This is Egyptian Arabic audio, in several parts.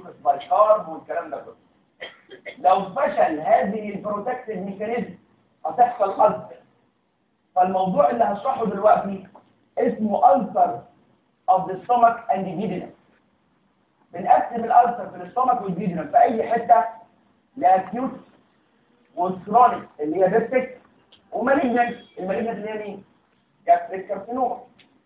يوقف بايكارب والكلام ده كله لو فشل هذه البروتكتيف ميكانيزم هتحصل ألسر فالموضوع اللي هشرحه دلوقتي اسمه ألسر of the stomach and the duodenum بنقسم الألسر في الاستومك والجيدنم في أي حتة لأكيوت والكرونيك اللي هي بيبتك ومالجنت المالجنت اللي هي مين؟ جاستريك كارسينوما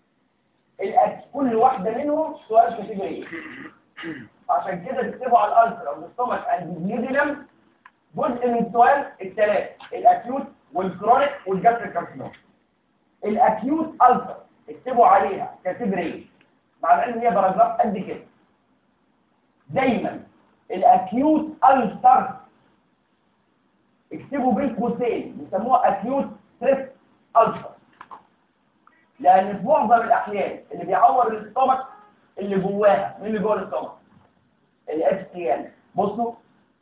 كل واحدة منهم سؤال كاتيجوري عشان كده تكتبوا على الألسر أو الاستومك and the duodenum جزء من السؤال الثلاث الأكيوت والكرونيك والجاستريك كارسينوما الأكيوت ألسر اكتبوا عليها كاتيجوري مع العلم هي باراجراف قد كده دايما الاكيوت ألسر اكتبوا بين قوسين بيسموها اكيوت ستريس ألسر لان في معظم الاحيان اللي بيعور الاستومك اللي جواها مين اللي جوه الاستومك الاف تي ال بصوا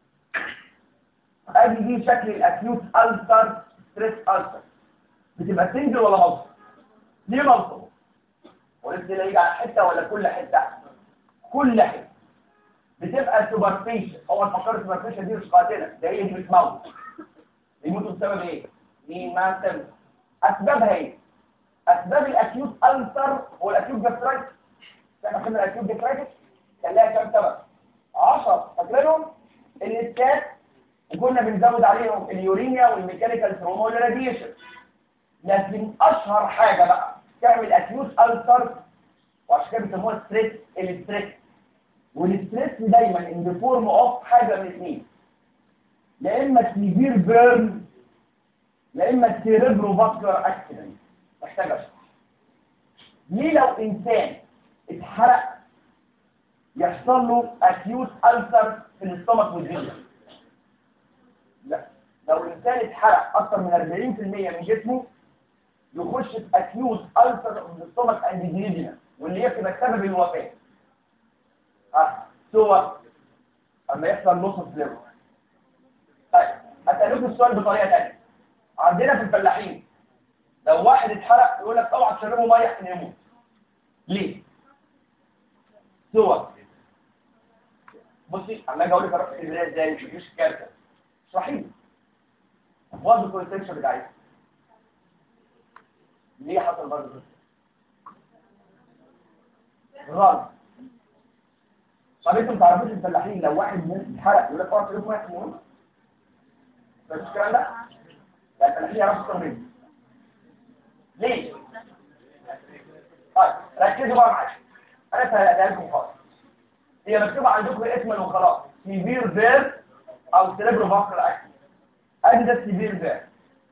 ادي دي شكل الاكيوت ألسر ستريس ألسر بتبقى سنجل ولا مصر ليه مصر ولسه لا يجي على حته ولا كل حته كل حته بتبقى سوبرفيشن هو الفقار السوبرفيشن دي مش قاتله ده هي دي بتموت بيموتوا بسبب ايه مين ما سبب اسبابها ايه اسباب الاكيوت ألسر هو الاكيوت جاسترايتس احنا خدنا الاكيوت جاسترايتس كان لها كام سبب 10 فاكرينهم الاسكات وكنا بنزود عليهم اليورينيا والميكانيكال ثرومول راديشن لكن اشهر حاجه بقى تعمل اكيوت ألسر وعشان كده بيسموها ستريس الستريس والستريس دايما ان ذا فورم اوف حاجه من اثنين يا اما سيفير بيرن يا اما سيريبرو فاسكولار اكسيدنت محتاج اشرح ليه لو انسان اتحرق يحصل له اكيوت ألسر في الاستومك والجلد لا لو الانسان اتحرق اكتر من 40% من جسمه يخش في اكيوت ألسر في الاستومك اند جليدنا واللي هي بتبقى سبب الوفاه ها صور اما يحصل نص فليفر طيب هسألوك السؤال بطريقة تانية عندنا في الفلاحين لو واحد اتحرق يقول لك اوعى تشربه ميه عشان يموت ليه؟ صور بصي اما اجي اقول لك اروح اسكندريه ازاي مش مفيش كارثه اشرحي لي برضه الكونتنشن بتاعتها ليه حصل برضه كده؟ غلط طب انتوا ما تعرفوش الفلاحين لو واحد منهم اتحرق يقول لك اوعى تشربه ميه عشان يموت مش الكلام ده؟ لا الفلاحين يعرفوا اكتر مني ليه؟ طيب ركزوا بقى معايا انا سهلتها لكم خالص هي مكتوبه عندكم اسما وخلاص سيفير فير او سيريبرو فاسكولار اكشن ادي ده السيفير فير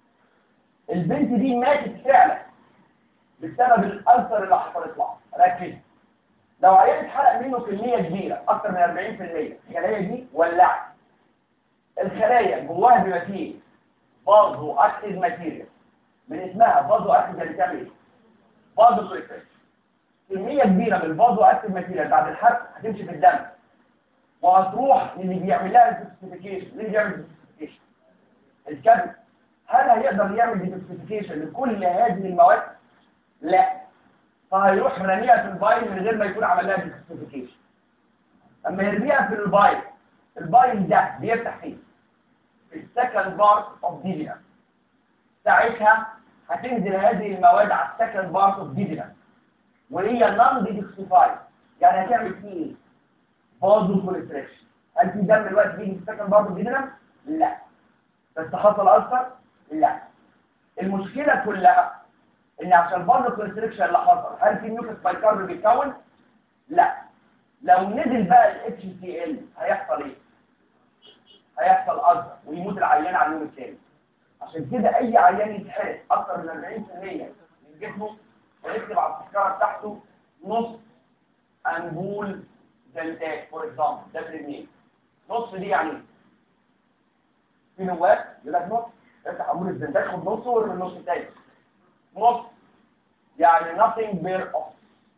البنت دي ماتت فعلا بسبب الالسر اللي حصلت لها ركز لو عيان اتحرق منه كميه كبيره اكتر من 40% الخلايا دي ولعت الخلايا جواها بيبقى فيه بازو اكتيف ماتيريال من اسمها بازو اكتيف اللي بتعمل ايه؟ بازو بريفريش كميه كبيره من البازو اكتيف ماتيريال بعد الحرق هتمشي في الدم وهتروح للي بيعمل لها ديتوكسيفيكيشن مين اللي بيعمل ديتوكسيفيكيشن؟ الكبد هل هيقدر يعمل ديتوكسيفيكيشن لكل هذه المواد؟ لا فهيروح رميها في البايل من غير ما يكون عمل لها ديتوكسيفيكيشن اما يرميها في البايل البايل ده بيفتح فين؟ في السكند بارت اوف ديليا ساعتها هتنزل هذه المواد على السكند بارت اوف ديليا وهي نون ديتوكسيفايد يعني هتعمل فيه ايه؟ بازو كوليستريكشن هل في دم الوقت بيجي في السكند بارت اوف ديليا؟ لا بس حصل اثر؟ لا المشكله كلها ان عشان البازو كوليستريكشن اللي حصل هل في نيوكليس بايكارب بيتكون؟ لا لو نزل بقى الاتش سي ال هيحصل ايه؟ هيحصل أثر ويموت العيان على اليوم الثاني عشان كده أي عيان يتحرق أكثر من 40% من جسمه ويكتب على التذكرة بتاعته نص أنبول زنتاك فور اكزامبل ده بريمين نص دي يعني ايه؟ في نواب يقول لك نص افتح أنبول الزنتاك خد نصه وارمي النص التاني نص يعني nothing bare off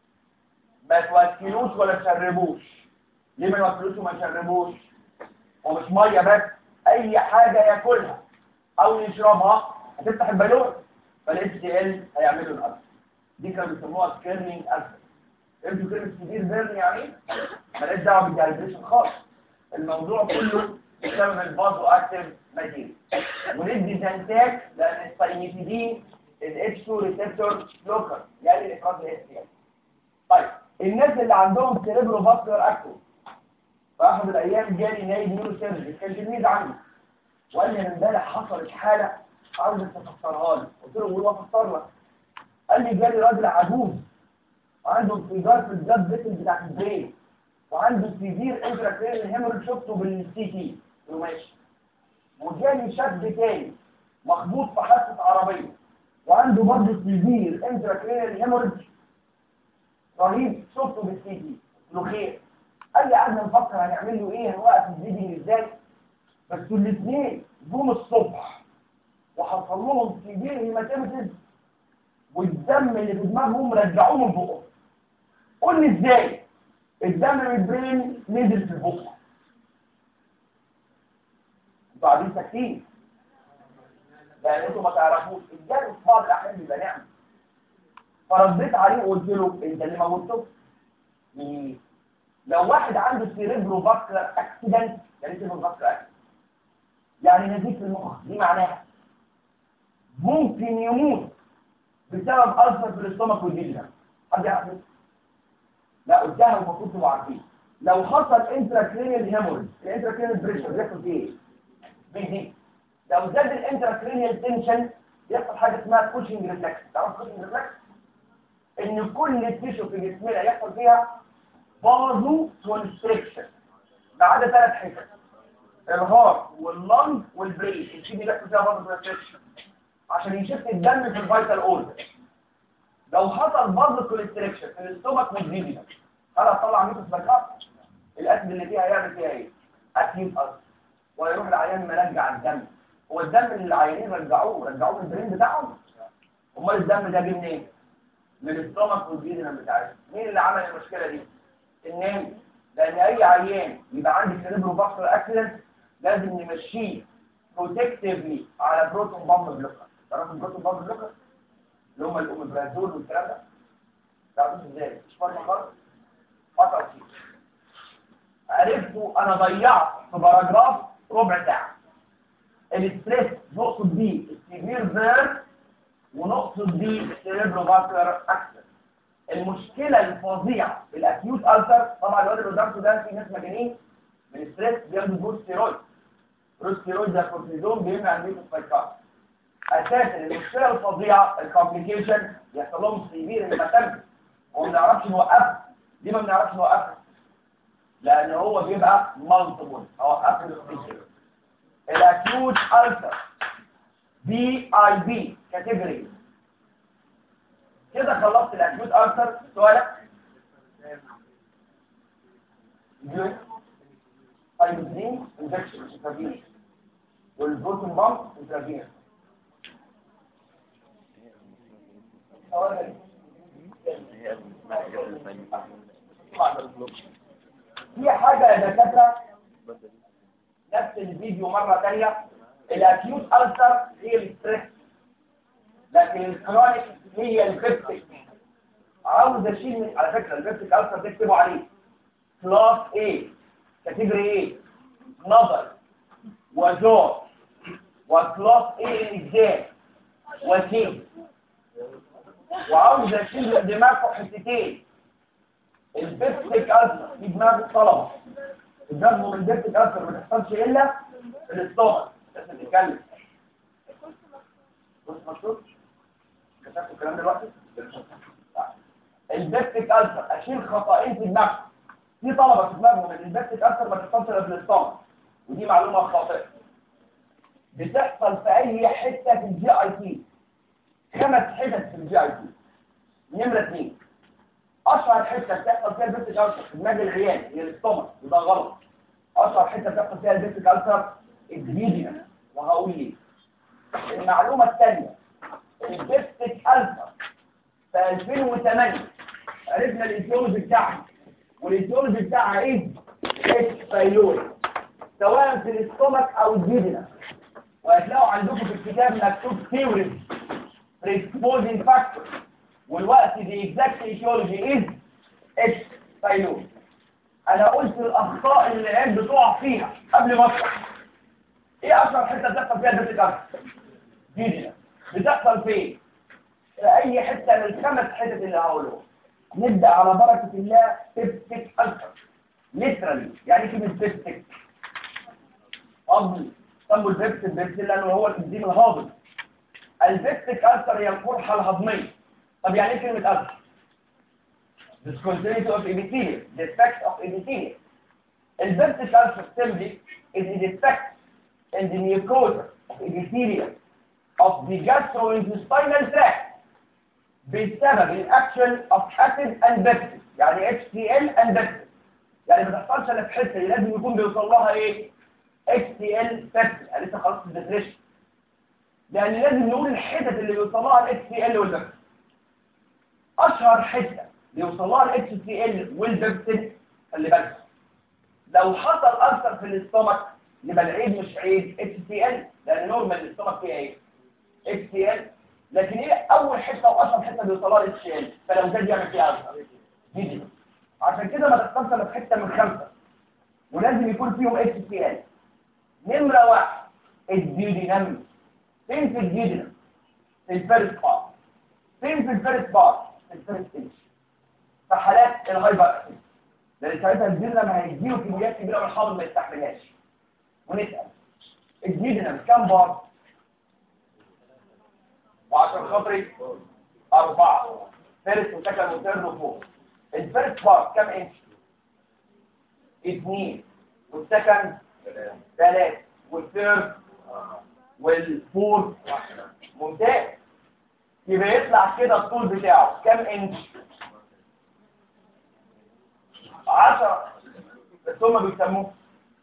ما توكلوش ولا تشربوش ليه ما يوكلوش وما يشربوش ومش ميه بس اي حاجه ياكلها او يشربها هتفتح البالون فالاس تي ال هيعملوا الالسر دي كانوا بيسموها سكيرنينج السر انتوا كلمه سيفير بيرن يعني ايه؟ مالهاش دعوه بالدايجريشن خالص الموضوع كله بسبب الفازو اكتيف ماتيريال وندي زنتاك لان الساينيتيدين الاتش 2 ريسبتور بلوكر يعني الافراز الاس طيب الناس اللي عندهم سيريبرو فاسكولار اكتيف في احد الايام جالي نايم نيورو سيرجن كان تلميذ عندي وقال لي انا امبارح حصلت حاله عاوزك تفسرها لي قلت له قول افسر لك قال لي جالي راجل عجوز وعنده انفجار في الجاد فيسل بتاع البرين وعنده سيفير انتراكرينال هيموريج شفته بالسي تي قلت له ماشي وجالي شاب تاني مخبوط في حادثه عربيه وعنده برضه سيفير انتراكرينال هيموريج رهيب شفته بالسي تي قلت له خير قال لي قعدنا نفكر هنعمل له ايه هنوقف البليدنج ازاي بس الاثنين جم الصبح وحصل لهم سيفير هيماتيمتس والدم اللي في دماغهم رجعوه من بقهم قول لي ازاي الدم من البرين نزل في البق انتوا قاعدين ساكتين لان انتوا ما تعرفوش الجري في بعض الاحيان بيبقى نعمه فرديت عليه وقلت له انت اللي موته ليه؟ لو واحد عنده سيريبرو فاسكولار اكسيدنت يعني سيريبرو فاسكولار اكسيدنت يعني نزيف في المخ دي معناها ممكن يموت بسبب ألسر في الاستومك والجلد حد يعرف لا قلتها المفروض تبقوا عارفين لو حصل انتراكرينيال هيموريج الانتراكرينيال بريشر بيحصل فيه ايه؟ بيزيد لو زاد الانتراكرينيال تنشن يحصل حاجه اسمها كوشنج ريفلكس تعرف كوشنج ريفلكس ان كل التيشو في جسمنا يحصل فيها بازو كونستريكشن ما عدا ثلاث حتت الهارت واللنج والبرين الكدني بيحصل فيها بازو كونستريكشن عشان يشف الدم في الفيتال اورجن لو حصل بازو كونستريكشن في الاستومك والجيبي هل هتطلع ميتوس باكات الاسم اللي فيها يعمل فيها ايه اكيد اصلا ويروح العيان مرجع الدم هو الدم اللي العيانين رجعوه رجعوه من البرين بتاعهم امال الدم ده جه منين من الاستومك والجيبي بتاعتهم مين اللي عمل المشكله دي النام لان اي عيان يبقى عندي سيريبرو فاسكولار اكسيدنت لازم نمشيه بروتكتيفلي على بروتون بامب بلوكر تعرفوا البروتون بامب بلوكر اللي هم الاوميبرازول والكلام ده تعرفوا ازاي مش فاهم خالص قطع فيه عرفتوا انا ضيعت في باراجراف ربع ساعه الاستريس نقصد بيه السيفير فيرن ونقصد بيه السيريبرو فاسكولار اكسيدنت المشكلة الفظيعة في الأكيوت ألسر طبعا الواد اللي قدامكم ده في ناس مجانين من الستريس بياخدوا بروستيرويد بروستيرويد ده كورتيزون بيمنع الميتوسبايكات أساسا المشكلة الفظيعة الكومبليكيشن يحصل لهم سيفير هيماتيمس وما بنعرفش نوقفها ليه ما بنعرفش نوقفها؟ لأن هو بيبقى مالتيبل أوقفه الاختيار الأكيوت ألسر بي اي بي كاتيجوري كده خلصت الاكيوت ألسر سؤالك ايبوزين انجكشن انترفينس والبروتين بامب انترفينس في حاجة يا دكاترة نفس الفيديو مرة تانية الاكيوت ألسر هي الستريس لكن الكرونيك هي البيبتيك عاوز اشيل من على فكره البيبتيك ألسر تكتبوا عليه كلاس A كاتيجوري A نظر وجو وكلاس A الاجزاء وسين وعاوز اشيل من دماغه حتتين البيبتيك ألسر في دماغ الطلبه الدم من البيبتيك ألسر ما تحصلش الا في الاستومك لازم تتكلم بص مكتوب كتبت الكلام دلوقتي البيبتيك ألسر أشيل خطأين في دماغ في طلبة في دماغهم ان البيبتيك ألسر ما تحصلش إلا في الاستومك ودي معلومة خاطئة بتحصل في أي حتة في الجي أي تي خمس حتت في الجي أي تي نمرة اثنين أشهر حتة بتحصل فيها البيبتيك ألسر في دماغ العيان هي الاستومك وده غلط أشهر حتة بتحصل فيها البيبتيك ألسر الجديدة وهقول ليه المعلومة الثانية البيبتيك ألسر في 2008 عرفنا الايديولوجي بتاعها والايديولوجي بتاعها ايه؟ اتش بايلوري سواء في الاستومك او الجيدنا وهتلاقوا عندكم في الكتاب مكتوب ثيوري predisposing factor والوقت the exact etiology is اتش ساينوز انا قلت الاخطاء اللي العيال بتقع فيها قبل ما اشرح ايه اشهر حته بتحصل فيها البيبتيك ألسر جيجنا بتحصل فين في اي حته من الخمس حتت اللي هقولهم نبدا على بركه الله بيبتيك ألسر ليترالي يعني كلمه بيبتيك قبل سموا البيبس البيبس لانه هو الانزيم الهاضم البيبتيك ألسر هي القرحه الهضميه طب يعني ايه كلمه ألسر discontinuity of epithelium defect of epithelium البيبتيك ألسر simply is a defect in the mucosa of epithelium of the gastrointestinal tract بسبب الاكشن of acid and peptide يعني HCl and peptide يعني ما تحصلش الا في حته اللي لازم يكون بيوصل لها ايه HCl peptide يعني لسه خلاص الديفريشن لان لازم نقول الحتت اللي بيوصل لها ال HCl والبeptide اشهر حته بيوصل لها ال HCl والبeptide خلي بالك لو حصل ألسر في الاستومك يبقى العيب مش عيب HCl لان نورمال الاستومك فيها ايه HCl لكن ايه اول حته واشهر حته بيوصلها ال HCl فلو زاد يعمل فيها ألسر دي عشان كده ما تحصلش الا في حته من خمسه ولازم يكون فيهم HCl نمره واحد الديودينام فين في الديودينام في الفيرست بارت فين في الفيرست بارت في الفيرست انش في حالات الهايبر اكتيف لان ساعتها الديودينام هيديله كميات كبيره من الحامض ما يستحملهاش ونسال الديودينام كام بار وعشان خاطري أربعة فيرست وسكند وثيرد وفوق الفيرست بار كام انش؟ اثنين والسكند ثلاث والثيرد والفور ممتاز يبقى يطلع كده الطول بتاعه كام انش؟ عشرة بس هما بيسموه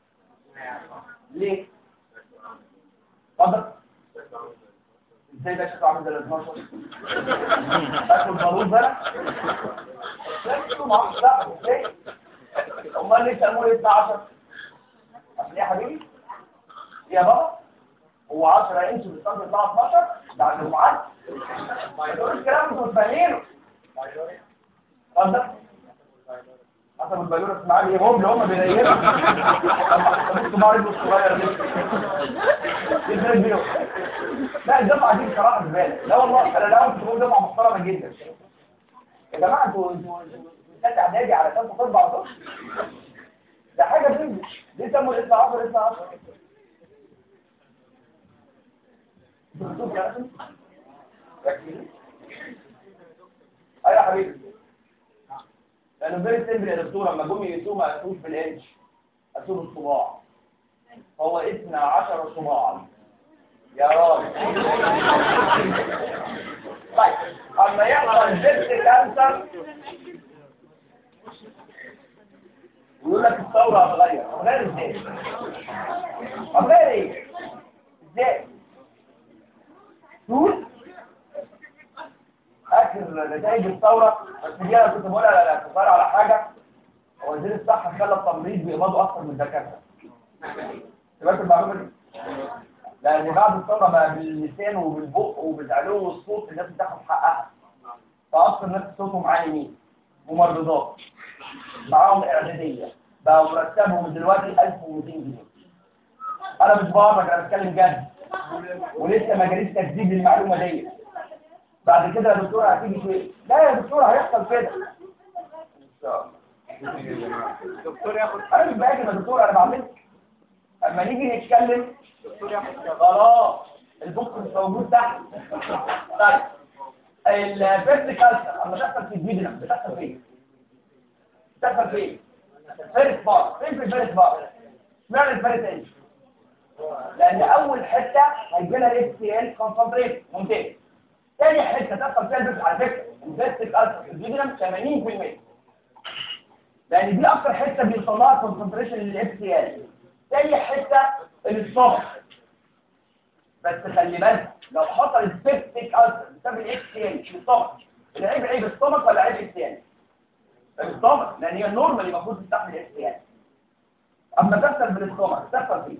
ليه؟ اتفضل ازاي ده شكله عامل زي ال 12 تاكل بارود بقى لا طبعا لا ازاي امال ليه سموه ايه 12 اصل ايه يا حبيبي يا بابا هو 10 انش بالصدر يطلع 12 ده عشان المعاد ما يقولش الكلام انتوا متفاهمينه اتفضل حسب البيورة اسمها لي هم اللي هم بينيروا طب معرض الصغير ده يفرق بيهم لا الجامعة دي بصراحة زبالة لا والله انا لا كنت بقول جامعة محترمة جدا يا جماعة انتوا انتوا ثالثة اعدادي على ثالثة طب على طول ده حاجة بنت ليه سموا الاسم 10 اسم 10 دكتور يا اسم ركزي ايوه يا حبيبي لانه فيري سيمبل يا دكتور لما جم يقيسوه ما قاسوش بالانش قاسوه بالصباع هو 12 صباعا يا راجل طيب اما يحصل بيبت كانسر ويقول لك الثوره هتغير هتغير ازاي؟ هتغير ايه؟ ازاي؟ طول اخر نتائج الثوره بس دي انا كنت بقولها على الاعتبار على حاجه هو وزير الصحه خلى التمريض بيقبضوا اكتر من الدكاتره سمعت المعلومه دي؟ لان بعد الثوره بقى باللسان وبالبق وبالعلو والصوت الناس بتاخد حقها فاكثر الناس صوتهم عالي مين؟ ممرضات معاهم اعداديه بقى مرتبهم دلوقتي 1200 جنيه انا مش بهرج انا بتكلم جد ولسه ما جاليش تكذيب للمعلومه دي بعد كده يا دكتور هتيجي شويه لا يا دكتور هيحصل كده ان شاء الله دكتور ياخد انا مش باجي يا دكتور انا بعملك اما نيجي نتكلم دكتور ياخد خلاص البوك مش موجود تحت طيب الفيرست كالسر اما تحصل في الجدرة بتحصل فين بتحصل فين فيرست بار فين في الفيرست بار اشمعنى الفيرست انش لان اول حته هيجي لها الاف سي ال كونسنتريت ممتاز تاني حته تحصل فيها البيبس على فكره الفيرست كالسر في الجدرة 80% لان دي اكتر حته بيوصل لها كونسنتريشن للاف سي ال تاني حته الصبح بس خلي بالك لو حصل السبتيك ألسر بسبب الاكس سي ال في الصمت العيب عيب الصمت ولا عيب اكس سي ال الصمت لان هي النورمال المفروض تستحمل اكس سي ال اما تحصل بالصمت تحصل فيه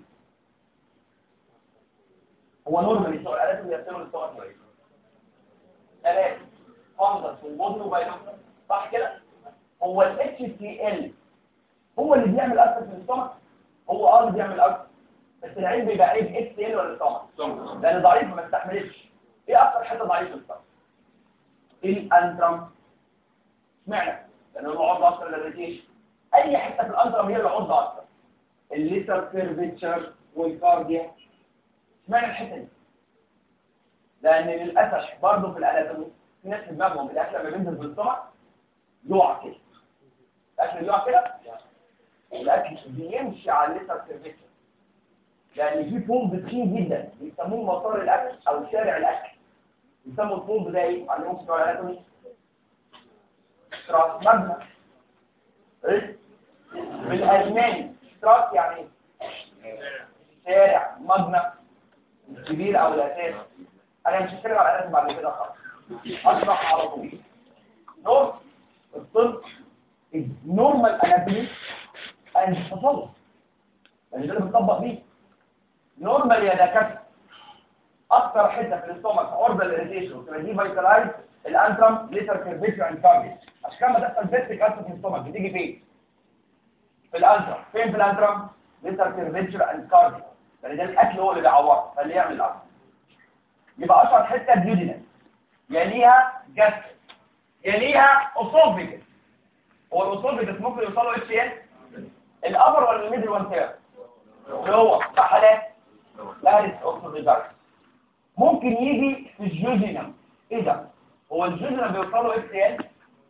هو نورمال الشغل الالات اللي بيحصلوا للصمت كويس الات فانجس والمضن وبايلوس صح كده هو ال HCl هو اللي بيعمل أكتر في الاستومك هو اه اللي بيعمل أكتر بس العين بيبقى عيب HCl ولا الاستومك لأن ضعيف ما استحملش ايه أكتر حتة ضعيفة في الاستومك الأنترم اشمعنى لأنه هو عرضة أكتر للريتيشن أي حتة في الأنترم هي اللي عرضة أكتر الليتر كيرفيتشر والكارديا اشمعنى الحتة دي لأن للأسف برضه في الأناتومي في ناس في دماغهم الأكل لما بينزل في الاستومك يقع كده الأكل اللي يقع كده الأكل بيمشي على الليتر كيرفيتشر لأن في بومب تخين جدا بيسموه مسار الأكل أو شارع الأكل يسموا البومب ده إيه؟ علمهم في الأناتومي ستراس ماجنا إيه؟ بالألماني ستراس يعني إيه؟ شارع ماجنا الكبير أو الأساس أنا مش هتكلم على الأساس بعد كده خالص أشرح على طول نور الطب نورمال اناتومي التصلب يعني ده اللي بنطبق بيه نورمال يا دكاتره اكتر حته في الاستومك عرضه للاريتيشن وتبقى دي فيتالايز الانترم ليتر كيرفيتشر اند كارديس عشان كده ما تحصل بيستيك اسيد في الاستومك بتيجي فين في الانترم فين في الانترم ليتر كيرفيتشر اند كارديس يعني ده الاكل هو اللي بيعوض فاللي يعمل الاكل يبقى اشهر حته الديودينال يليها جاستر يليها اسوفيجس هو الاسوفيجس ممكن يوصلوا اتش ان الابر ولا الميدل وان تير اللي هو في حالات لاريس اوكسيدايز ممكن يجي في الجوجينم ايه ده هو الجوجينم بيوصلوا اتش ان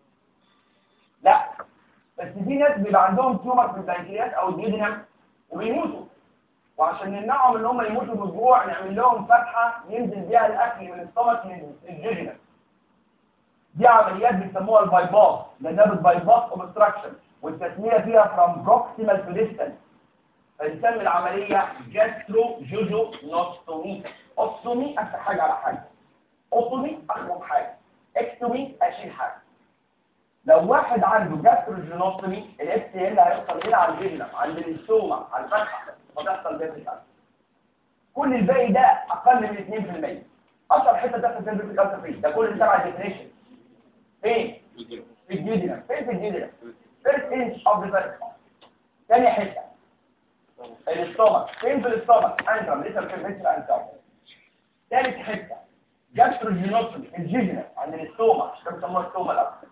لا بس في ناس بيبقى عندهم تيومر في البنكرياس او الجوجينم وبيموتوا وعشان نمنعهم ان هم يموتوا من الجوع نعمل لهم فتحه ينزل بيها الاكل من السtomach من الجوجينم دي عمليات بيسموها البايباس لانها بالبايباس اوبستراكشن والتسميه فيها فروم بروكسيمال تو ديستانس فنسمي العمليه جاسترو جوجو نوستومي اوستومي افتح حاجه على حاجه اوتومي اخرج حاجه اكتومي اشيل حاجه لو واحد عنده جاسترو جينوستومي الاف سي ال هيوصل هنا على الجينم عند الاستوما على الفتحه فتحصل بيرفكت كل الباقي ده اقل من 2% اشهر حته تحصل فيها بيرفكت التر فين ده كل اللي تبع الديفينيشن فين في الجدرة فين في الجدرة first inch of the vertical ثاني حتة الاستومك فين في الاستومك انترم لسه الكرفيتشر انترم ثالث حتة جاستروجينوسومي الجدرة عند الاستومك مش كانوا بيسموها استوما الاكثر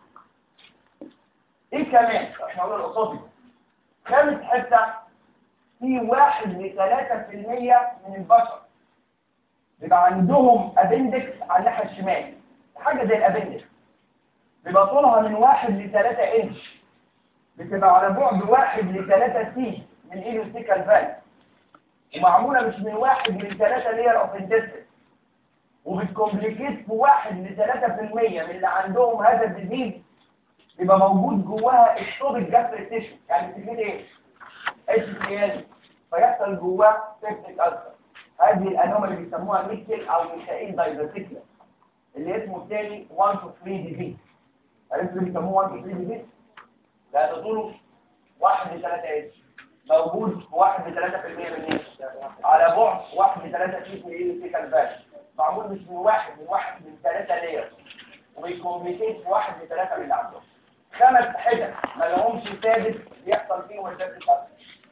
ايه كمان احنا قلنا الاصابي خامس حتة في واحد لثلاثة في المية من البشر بيبقى عندهم ابندكس على الناحية الشمال حاجة زي الابندكس بيبقى طولها من واحد لثلاثة انش بتبقى على بعد واحد لثلاثة سي من ايلوستيكال فالف ومعمولة مش من واحد من ثلاثة لير اوف انتستين وبتكومبليكيت في واحد لثلاثة في المية من اللي عندهم هذا الديزيز بيبقى موجود جواها الصوب الجاستريك تيشو يعني بتكليت ايه؟ اتش سي ال فيحصل جواه سيبتيك ألسر هذه الانومالي بيسموها ميكل او ميكائيل دايفرتيكلا اللي اسمه الثاني 1 to 3 ديزيز عرفت اللي بيسموه 1 to 3 ديزيز ده طوله 1 ل 3 اتش موجود في 1 ل 3% من الناس على بعد 1 ل 3 كيس من الايليكال فالف معمول مش من واحد من واحد من 3 لاير وبيكومبليكيت في 1 ل 3 من اللي عندهم خمس حتت ما لهمش ثابت بيحصل فيهم الثابت الأصلي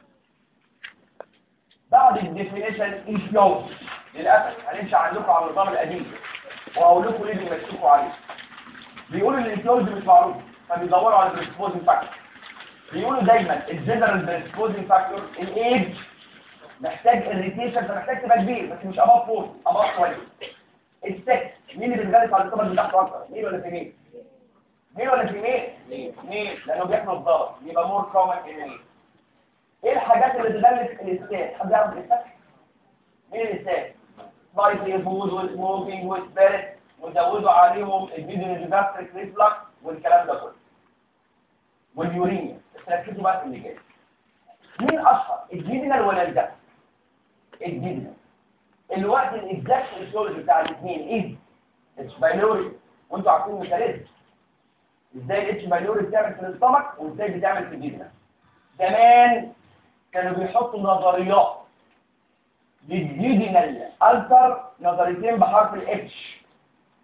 بعد الديفينيشن انفلوز للاسف هنمشي عندكم على النظام القديم وهقول لكم ليه بيمشيكوا عليه بيقولوا ان الانفلوز مش معروف فبيدوروا على البريسبوزنج فاكتور بيقولوا دايما الجنرال بريسبوزنج فاكتور الايج محتاج الريتيشن فمحتاج تبقى كبير بس مش اباف فور اباف شويه السكس مين اللي بيتغلس على الطبق بتاعته اكتر مين ولا فيميل مين ولا فيميل مين لانه بيحمل الضغط يبقى مور كومن ان مين ايه الحاجات اللي تغلس الاستاذ حد يعرف الاستاذ مين الاستاذ سبايسي فود والسموكينج والسبيرت وزودوا عليهم الفيديوجاستريك ريفلكس والكلام ده كله واليورينيا بس ركزوا بقى في اللي جاي مين اشهر الجيدنال ولا الجاس الجيدنال الوقت الاكزاكت السولوجي بتاع الاثنين ايه اتش بايلوري وانتوا عارفين الميكانيزم ازاي الاتش بايلوري بتعمل في الاستمك وازاي بتعمل في الجيدنال زمان كانوا بيحطوا نظريات للجيدنال التر نظريتين بحرف الاتش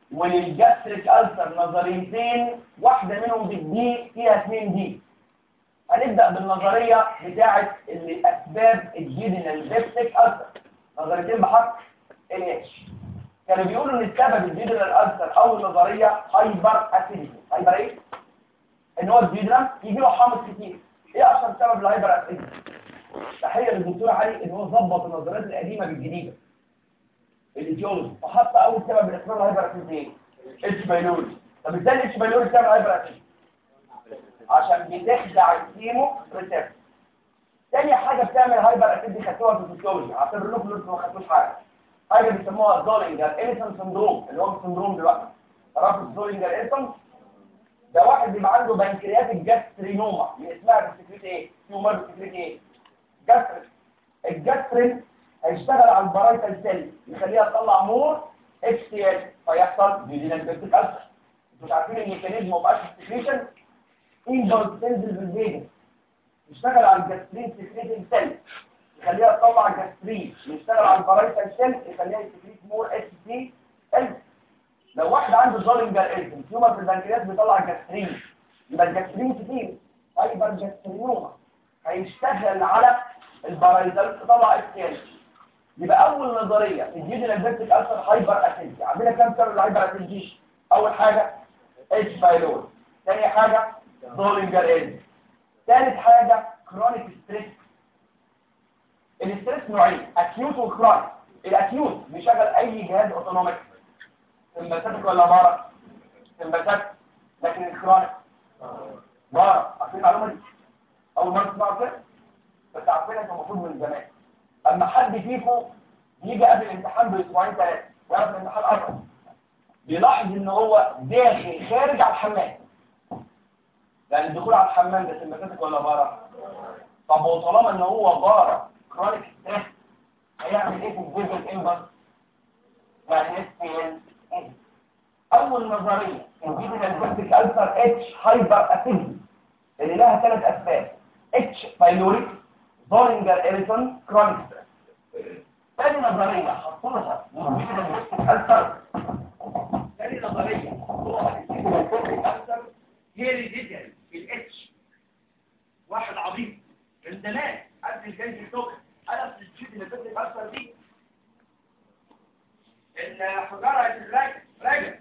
وللجاستريك ألسر نظريتين واحدة منهم بالدي فيها اثنين دي هنبدأ بالنظرية بتاعة اللي أسباب الجيدنال بيبتيك ألسر نظريتين بحق ال اتش كانوا بيقولوا ان السبب الجيدنال ألسر أول نظرية هايبر أسيديتي هايبر ايه؟ ان هو الجيدنال يجي له حامض كتير ايه أشهر سبب الهايبر أسيديتي؟ تحية للدكتور علي ان هو ظبط النظريات القديمة بالجديدة الايديولوجي فحط اول سبب من اسباب الهايبر اسيديتي ايه؟ اتش بايلوري طب ازاي الاتش بايلوري بتعمل هايبر اسيديتي؟ عشان بتخدع الكيمو ريسبتور تاني حاجة بتعمل هايبر اسيديتي خدتوها في الفسيولوجي اعتبر لكم انتوا ما خدتوش حاجة حاجة بيسموها زولينجر اليسون سندروم اللي هو السندروم دلوقتي تعرفوا الزولينجر اليسون ده واحد بيبقى عنده بنكرياتيك جاسترينوما من اسمها بتسكريت ايه؟ تيومر بتسكريت ايه؟ جاسترين الجاسترين هيشتغل على البرايتال سيل يخليها تطلع مور اتش سي ال فيحصل ديزينال بيبتيك ألسر مش عارفين الميكانيزم اوف اكشن سكريشن انبلس تنزل بالفيجن يشتغل على الجاسترين سكريتنج سيل يخليها تطلع جاسترين يشتغل على البرايتال سيل يخليها تسكريت مور اتش سي ال لو واحد عنده زولينجر ايزم تيومر في البنكرياس بيطلع جاسترين يبقى الجاسترين كتير هايبر جاسترينوما هيشتغل على البرايتال تطلع اتش سي ال يبقى اول نظريه تجيب البيبتيك ألسر هايبر اسيدي عندنا كام سبب الهايبر اسيدي اول حاجه اتش بايلور ثاني حاجه زولينجر ايزم ثالث حاجه كرونيك ستريس الاستريس نوعين اكيوت وكرونيك الاكيوت بيشغل اي جهاز اوتونوميك سمباثيك ولا بارا سمباثيك لكن الكرونيك بارا عارفين المعلومه دي اول مره تسمعوا كده بس عارفينها كان المفروض من زمان اما حد فيكم يجي قبل الامتحان باسبوعين ثلاثه ويعرف الامتحان قرب بيلاحظ ان هو داخل خارج على الحمام يعني الدخول على الحمام ده سمباثيك ولا بارا طب وطالما ان هو بارا كرونيك ستريس هيعمل ايه في الفيجن امبر يعني اس بي ال اول نظريه تجيب البيبتيك ألسر اتش هايبر اسيدي اللي لها ثلاث اسباب اتش بايلوريك زولينجر اريسون كرونيك ستريس ثاني نظريه حطوها تجيب البيبتيك ألسر ثاني نظريه حطوها تجيب البيبتيك ألسر هيريديتري الاتش واحد عبيط من زمان قبل الجاي تيك توك انا في الجيب اللي بتبقى اكثر دي ان حجاره الراجل راجل